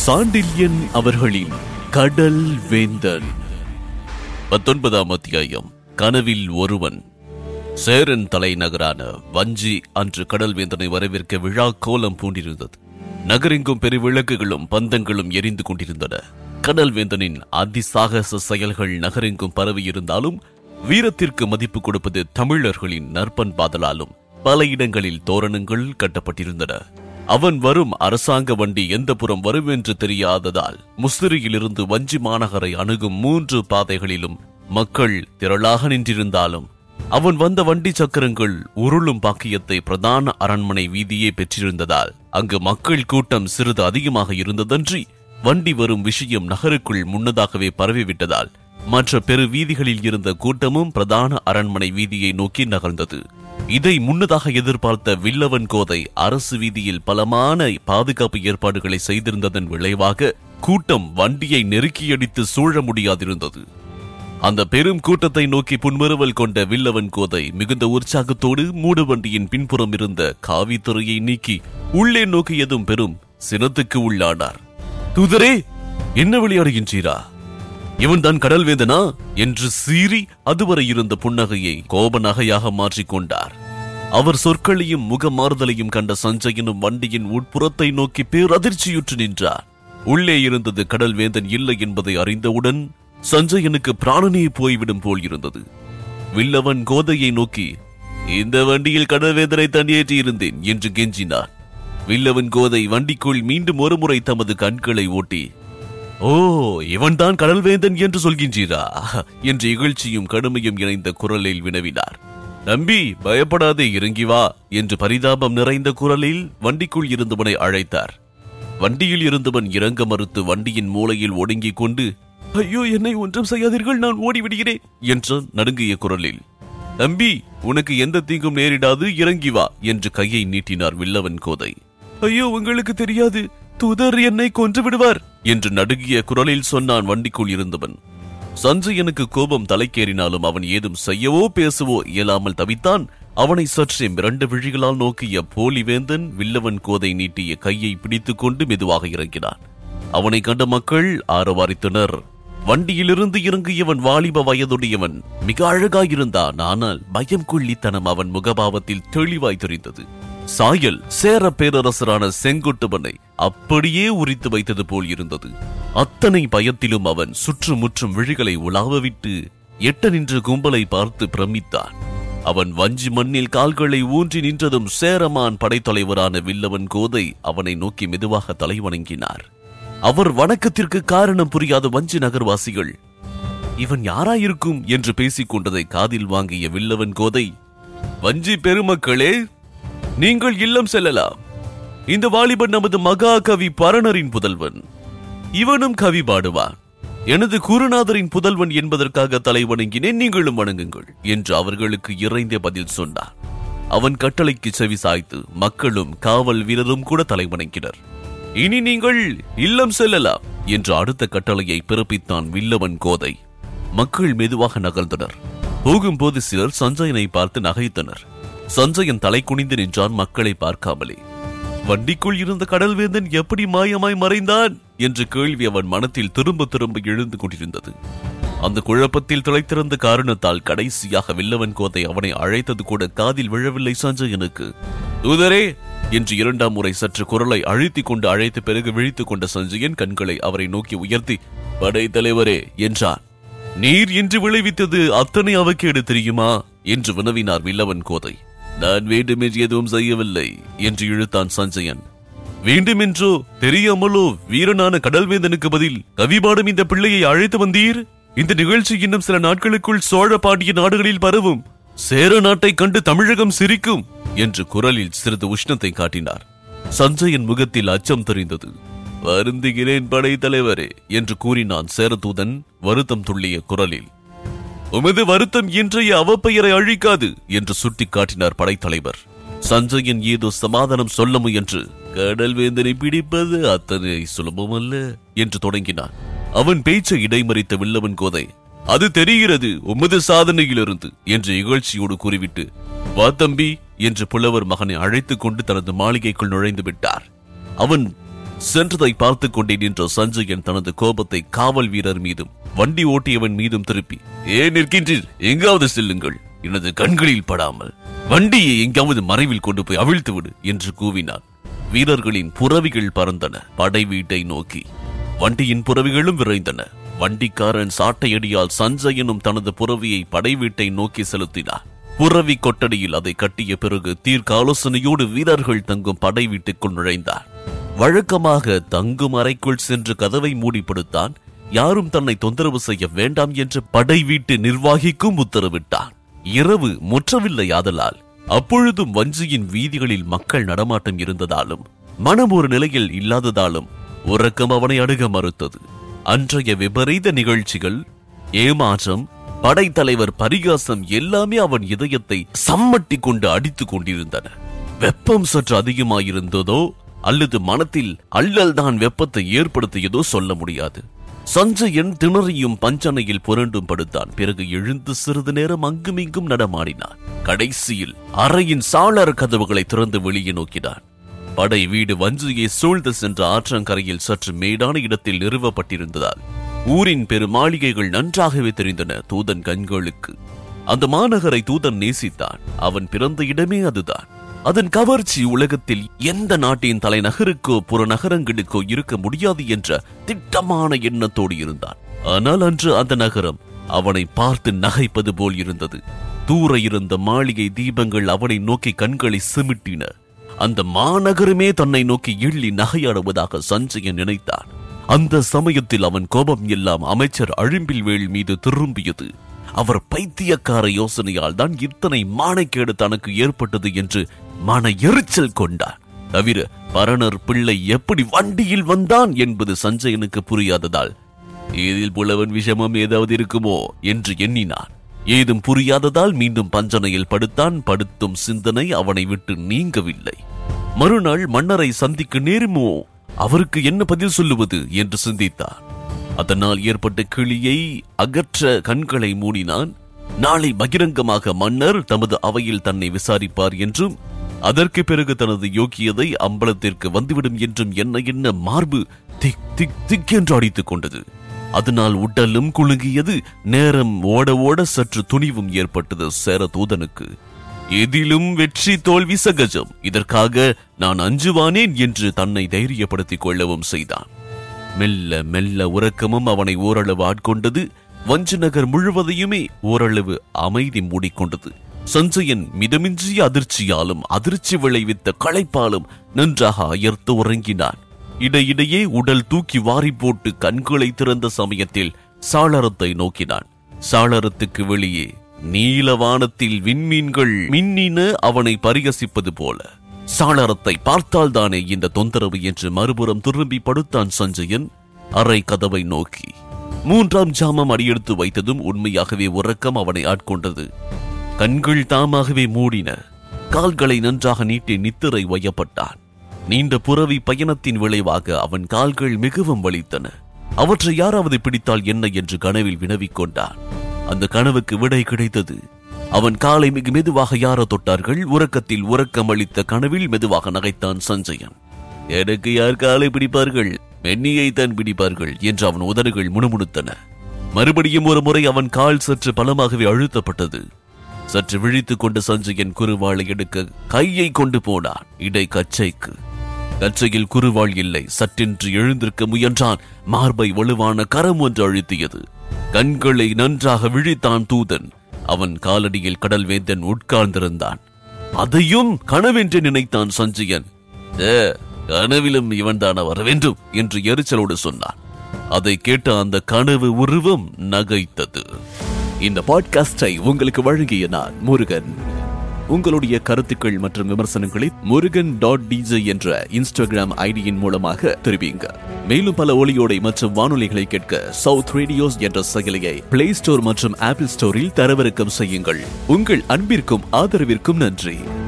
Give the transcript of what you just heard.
சாண்டில்யன் அவர்களின் கடல் வேந்தன் பத்தொன்பதாம் அத்தியாயம் கனவில் ஒருவன் சேரன் தலைநகரான வஞ்சி அன்று கடல் வேந்தனை வரவேற்க விழா கோலம் பூண்டிருந்தது நகரெங்கும் பெரு விளக்குகளும் பந்தங்களும் எரிந்து கொண்டிருந்தன கடல் வேந்தனின் அதிசாகச செயல்கள் நகரெங்கும் பரவியிருந்தாலும் வீரத்திற்கு மதிப்பு கொடுப்பது தமிழர்களின் நற்பண்பாதலாலும் பல இடங்களில் தோரணங்கள் கட்டப்பட்டிருந்தன அவன் வரும் அரசாங்க வண்டி எந்த புறம் வரும் என்று தெரியாததால் முசிறியிலிருந்து வஞ்சி மாநகரை அணுகும் மூன்று பாதைகளிலும் மக்கள் திரளாக நின்றிருந்தாலும் அவன் வந்த வண்டி சக்கரங்கள் உருளும் பாக்கியத்தை பிரதான அரண்மனை வீதியே பெற்றிருந்ததால் அங்கு மக்கள் கூட்டம் சிறிது அதிகமாக இருந்ததன்றி வண்டி வரும் விஷயம் நகருக்குள் முன்னதாகவே பரவிவிட்டதால் மற்ற பெரு வீதிகளில் இருந்த கூட்டமும் பிரதான அரண்மனை வீதியை நோக்கி நகர்ந்தது இதை முன்னதாக எதிர்பார்த்த வில்லவன் கோதை அரசு வீதியில் பலமான பாதுகாப்பு ஏற்பாடுகளை செய்திருந்ததன் விளைவாக கூட்டம் வண்டியை நெருக்கியடித்து சூழ முடியாதிருந்தது அந்த பெரும் கூட்டத்தை நோக்கி புன்முறுவல் கொண்ட வில்லவன் கோதை மிகுந்த உற்சாகத்தோடு மூடு வண்டியின் பின்புறம் இருந்த காவித்துறையை நீக்கி உள்ளே நோக்கியதும் பெரும் சினத்துக்கு உள்ளானார் தூதரே என்ன விளையாடுகின்றீரா இவன்தான் கடல் வேந்தனா என்று சீறி அதுவரை இருந்த புன்னகையை கோப நகையாக மாற்றிக்கொண்டார் அவர் சொற்களையும் முகமாறுதலையும் கண்ட சஞ்சயனும் வண்டியின் உட்புறத்தை நோக்கி பேரதிர்ச்சியுற்று நின்றார் உள்ளே இருந்தது கடல் வேந்தன் இல்லை என்பதை அறிந்தவுடன் சஞ்சயனுக்கு பிராணனே போய்விடும் போல் இருந்தது வில்லவன் கோதையை நோக்கி இந்த வண்டியில் கடல்வேந்தனை தண்ணீற்றி இருந்தேன் என்று கெஞ்சினார் வில்லவன் கோதை வண்டிக்குள் மீண்டும் ஒருமுறை தமது கண்களை ஓட்டி ஓ இவன்தான் கடல்வேந்தன் என்று சொல்கின்றீரா என்று இகழ்ச்சியும் கடுமையும் இணைந்த குரலில் வினவினார் நம்பி பயப்படாதே இறங்கி வா என்று பரிதாபம் நிறைந்த குரலில் வண்டிக்குள் இருந்தவனை அழைத்தார் வண்டியில் இருந்தவன் இறங்க மறுத்து வண்டியின் மூலையில் ஒடுங்கிக் கொண்டு ஐயோ என்னை ஒன்றும் செய்யாதீர்கள் நான் ஓடிவிடுகிறேன் என்ற நடுங்கிய குரலில் தம்பி உனக்கு எந்த தீங்கும் நேரிடாது இறங்கி வா என்று கையை நீட்டினார் வில்லவன் கோதை ஐயோ உங்களுக்கு தெரியாது துதர் என்னை கொன்று விடுவார் என்று நடுங்கிய குரலில் சொன்னான் வண்டிக்குள் இருந்தவன் சஞ்சயனுக்கு கோபம் தலைக்கேறினாலும் அவன் ஏதும் செய்யவோ பேசவோ இயலாமல் தவித்தான் அவனை சற்றே மிரண்டு விழிகளால் நோக்கிய போலி வேந்தன் வில்லவன் கோதை நீட்டிய கையை பிடித்துக் கொண்டு மெதுவாக இறங்கினான் அவனை கண்ட மக்கள் ஆரவாரித்தனர் வண்டியிலிருந்து இறங்கியவன் வாலிப வயதுடையவன் மிக அழகாயிருந்தான் ஆனால் பயம் கொள்ளித்தனம் அவன் முகபாவத்தில் தெளிவாய் தெரிந்தது சாயல் சேர பேரரசரான செங்குட்டுவனை அப்படியே உரித்து வைத்தது போல் இருந்தது அத்தனை பயத்திலும் அவன் சுற்றுமுற்றும் விழிகளை உலாவவிட்டு எட்ட நின்ற கும்பலை பார்த்து பிரமித்தான் அவன் வஞ்சி மண்ணில் கால்களை ஊன்றி நின்றதும் சேரமான் படைத்தலைவரான வில்லவன் கோதை அவனை நோக்கி மெதுவாக தலைவணங்கினார் அவர் வணக்கத்திற்கு காரணம் புரியாத வஞ்சி நகர்வாசிகள் இவன் யாராயிருக்கும் என்று பேசிக் கொண்டதை காதில் வாங்கிய வில்லவன் கோதை வஞ்சி பெருமக்களே நீங்கள் இல்லம் செல்லலாம் இந்த வாலிபன் நமது மகா கவி பரணரின் புதல்வன் இவனும் கவி பாடுவான் எனது குருநாதரின் புதல்வன் என்பதற்காக தலை வணங்கினேன் நீங்களும் வணங்குங்கள் என்று அவர்களுக்கு இறைந்த பதில் சொன்னார் அவன் கட்டளைக்கு செவி சாய்த்து மக்களும் காவல் வீரரும் கூட தலை வணங்கினர் இனி நீங்கள் இல்லம் செல்லலாம் என்று அடுத்த கட்டளையை பிறப்பித்தான் வில்லவன் கோதை மக்கள் மெதுவாக நகர்ந்தனர் போகும்போது சிலர் சஞ்சயனை பார்த்து நகைத்தனர் சஞ்சயன் தலை குனிந்து நின்றான் மக்களை பார்க்காமலே வண்டிக்குள் இருந்த கடல்வேந்தன் எப்படி மாயமாய் மறைந்தான் என்ற கேள்வி அவன் மனத்தில் திரும்ப திரும்ப எழுந்து கொண்டிருந்தது அந்த குழப்பத்தில் திளைத்திருந்த காரணத்தால் கடைசியாக வில்லவன் கோதை அவனை அழைத்தது கூட காதில் விழவில்லை சஞ்சயனுக்கு தூதரே என்று இரண்டாம் முறை சற்று குரலை அழுத்திக் கொண்டு அழைத்த பிறகு விழித்துக் கொண்ட சஞ்சயன் கண்களை அவரை நோக்கி உயர்த்தி படை தலைவரே என்றான் நீர் என்று விளைவித்தது அத்தனை அவக்கேடு தெரியுமா என்று வினவினார் வில்லவன் கோதை நான் வேண்டுமென்று எதுவும் செய்யவில்லை என்று இழுத்தான் சஞ்சயன் வேண்டுமென்றோ தெரியாமலோ வீரனான கடல்வேந்தனுக்கு பதில் கவிபாடும் இந்த பிள்ளையை அழைத்து வந்தீர் இந்த நிகழ்ச்சி இன்னும் சில நாட்களுக்குள் சோழ பாண்டிய நாடுகளில் பரவும் சேர நாட்டை கண்டு தமிழகம் சிரிக்கும் என்று குரலில் சிறிது உஷ்ணத்தை காட்டினார் சஞ்சயன் முகத்தில் அச்சம் தெரிந்தது வருந்துகிறேன் படை தலைவரே என்று கூறினான் சேரதூதன் வருத்தம் துள்ளிய குரலில் உமது வருத்தம் இன்றைய அவப்பெயரை அழிக்காது என்று சுட்டிக்காட்டினார் படைத்தலைவர் சஞ்சயன் ஏதோ சமாதானம் சொல்ல முயன்று கடல் வேந்தனை பிடிப்பது அத்தனை சுலபமல்ல என்று தொடங்கினான் அவன் பேச்சை இடைமறித்த வில்லவன் கோதை அது தெரிகிறது உமது சாதனையிலிருந்து என்று இகழ்ச்சியோடு கூறிவிட்டு வா தம்பி என்று புலவர் மகனை அழைத்துக் கொண்டு தனது மாளிகைக்குள் நுழைந்து விட்டார் அவன் சென்றதை பார்த்துக் கொண்டே நின்ற சஞ்சயன் தனது கோபத்தை காவல் வீரர் மீதும் வண்டி ஓட்டியவன் மீதும் திருப்பி ஏன் நிற்கின்றீர் எங்காவது செல்லுங்கள் எனது கண்களில் படாமல் வண்டியை எங்காவது மறைவில் கொண்டு போய் அவிழ்த்து விடு என்று கூவினான் வீரர்களின் புறவிகள் பறந்தன படை வீட்டை நோக்கி வண்டியின் புறவிகளும் விரைந்தன வண்டிக்காரன் சாட்டையடியால் சஞ்சயனும் தனது புறவியை படை வீட்டை நோக்கி செலுத்தினார் புறவி கொட்டடியில் அதை கட்டிய பிறகு தீர்க்க ஆலோசனையோடு வீரர்கள் தங்கும் படை வீட்டுக்குள் நுழைந்தார் வழக்கமாக தங்கும் அறைக்குள் சென்று கதவை மூடிப்படுத்தான் யாரும் தன்னை தொந்தரவு செய்ய வேண்டாம் என்று படை வீட்டு நிர்வாகிக்கும் உத்தரவிட்டான் இரவு முற்றவில்லை ஆதலால் அப்பொழுதும் வஞ்சியின் வீதிகளில் மக்கள் நடமாட்டம் இருந்ததாலும் மனம் ஒரு நிலையில் இல்லாததாலும் உறக்கம் அவனை அணுக மறுத்தது அன்றைய விபரீத நிகழ்ச்சிகள் ஏமாற்றம் படைத்தலைவர் பரிகாசம் எல்லாமே அவன் இதயத்தை சம்மட்டி கொண்டு அடித்துக் கொண்டிருந்தன வெப்பம் சற்று அதிகமாயிருந்ததோ அல்லது மனத்தில் அல்லல் தான் வெப்பத்தை ஏற்படுத்தியதோ சொல்ல முடியாது சஞ்சயன் திணறியும் பஞ்சனையில் புரண்டும் படுத்தான் பிறகு எழுந்து சிறிது நேரம் அங்குமிங்கும் நடமாடினான் கடைசியில் அறையின் சாளர கதவுகளை திறந்து வெளியே நோக்கினான் படை வீடு வஞ்சியை சூழ்ந்து சென்ற ஆற்றங்கரையில் சற்று மேடான இடத்தில் நிறுவப்பட்டிருந்ததால் ஊரின் பெரு மாளிகைகள் நன்றாகவே தெரிந்தன தூதன் கண்களுக்கு அந்த மாநகரை தூதன் நேசித்தான் அவன் பிறந்த இடமே அதுதான் அதன் கவர்ச்சி உலகத்தில் எந்த நாட்டின் தலைநகருக்கோ புறநகரங்களுக்கோ இருக்க முடியாது என்ற திட்டமான எண்ணத்தோடு இருந்தான் ஆனால் அன்று அந்த நகரம் அவனை பார்த்து நகைப்பது போல் இருந்தது தூர இருந்த மாளிகை தீபங்கள் அவனை நோக்கி கண்களை சிமிட்டின அந்த மாநகரமே தன்னை நோக்கி எள்ளி நகையாடுவதாக சஞ்சயன் நினைத்தான் அந்த சமயத்தில் அவன் கோபம் எல்லாம் அமைச்சர் அழிம்பில் வேள் மீது திரும்பியது அவர் பைத்தியக்கார யோசனையால் தான் இத்தனை மானைக்கேடு தனக்கு ஏற்பட்டது என்று மன எரிச்சல் கொண்டான் தவிர பரணர் பிள்ளை எப்படி வண்டியில் வந்தான் என்பது சஞ்சயனுக்கு புரியாததால் இதில் புலவன் விஷமம் ஏதாவது இருக்குமோ என்று எண்ணினான் ஏதும் புரியாததால் மீண்டும் பஞ்சனையில் படுத்தான் படுத்தும் சிந்தனை அவனை விட்டு நீங்கவில்லை மறுநாள் மன்னரை சந்திக்க நேருமோ அவருக்கு என்ன பதில் சொல்லுவது என்று சிந்தித்தார் அதனால் ஏற்பட்ட கிளியை அகற்ற கண்களை மூடினான் நாளை பகிரங்கமாக மன்னர் தமது அவையில் தன்னை விசாரிப்பார் என்றும் அதற்கு பிறகு தனது யோக்கியதை அம்பலத்திற்கு வந்துவிடும் என்றும் என்ன என்ன மார்பு திக் திக் திக் என்று அடித்துக் கொண்டது அதனால் உடலும் குலுங்கியது நேரம் ஓட ஓட சற்று துணிவும் ஏற்பட்டது சேர தூதனுக்கு எதிலும் வெற்றி தோல்வி சகஜம் இதற்காக நான் அஞ்சுவானேன் என்று தன்னை தைரியப்படுத்திக் கொள்ளவும் செய்தான் மெல்ல மெல்ல உறக்கமும் அவனை ஓரளவு ஆட்கொண்டது வஞ்ச நகர் முழுவதையுமே ஓரளவு அமைதி மூடிக்கொண்டது சஞ்சயன் மிதமின்றிய அதிர்ச்சியாலும் அதிர்ச்சி விளைவித்த களைப்பாலும் நன்றாக அயர்த்து உறங்கினான் இடையிடையே உடல் தூக்கி வாரி போட்டு கண்களை திறந்த சமயத்தில் சாளரத்தை நோக்கினான் சாளரத்துக்கு வெளியே நீலவானத்தில் விண்மீன்கள் மின்னின அவனை பரிகசிப்பது போல சாளரத்தை பார்த்தால்தானே இந்த தொந்தரவு என்று மறுபுறம் திரும்பி படுத்தான் சஞ்சயன் அறை கதவை நோக்கி மூன்றாம் ஜாமம் அடியெடுத்து வைத்ததும் உண்மையாகவே உறக்கம் அவனை ஆட்கொண்டது கண்கள் தாமாகவே மூடின கால்களை நன்றாக நீட்டி நித்திரை வயப்பட்டான் நீண்ட புறவி பயணத்தின் விளைவாக அவன் கால்கள் மிகவும் வலித்தன அவற்றை யாராவது பிடித்தால் என்ன என்று கனவில் வினவிக் கொண்டான் அந்த கனவுக்கு விடை கிடைத்தது அவன் காலை மிக மெதுவாக யாரோ தொட்டார்கள் உறக்கத்தில் உறக்கம் அளித்த கனவில் மெதுவாக நகைத்தான் சஞ்சயன் எனக்கு யார் காலை பிடிப்பார்கள் மென்னியை தான் பிடிப்பார்கள் என்று அவன் உதடுகள் முணுமுணுத்தன மறுபடியும் ஒரு முறை அவன் கால் சற்று பலமாகவே அழுத்தப்பட்டது சற்று விழித்துக் கொண்டு சஞ்சயன் குருவாளை எடுக்க கையை கொண்டு போனான் இடை கச்சைக்கு கச்சையில் குருவாள் இல்லை சற்றென்று எழுந்திருக்க முயன்றான் மார்பை வலுவான கரம் ஒன்று அழுத்தியது கண்களை நன்றாக விழித்தான் தூதன் அவன் காலடியில் கடல் வேந்தன் உட்கார்ந்திருந்தான் அதையும் கனவென்று நினைத்தான் சஞ்சயன் "ஏ, கனவிலும் இவன்தான வர வேண்டும் என்று எரிச்சலோடு சொன்னான் அதை கேட்ட அந்த கனவு உருவம் நகைத்தது இந்த பாட்காஸ்டை உங்களுக்கு வழங்கிய நான் முருகன் உங்களுடைய கருத்துக்கள் மற்றும் விமர்சனங்களை முருகன் டாட் டிஜே என்ற இன்ஸ்டாகிராம் ஐடியின் மூலமாக தெரிவிங்க மேலும் பல ஒளியோடை மற்றும் வானொலிகளை கேட்க சவுத் ரேடியோஸ் என்ற செயலியை பிளே ஸ்டோர் மற்றும் ஆப்பிள் ஸ்டோரில் தரவிறக்கம் செய்யுங்கள் உங்கள் அன்பிற்கும் ஆதரவிற்கும் நன்றி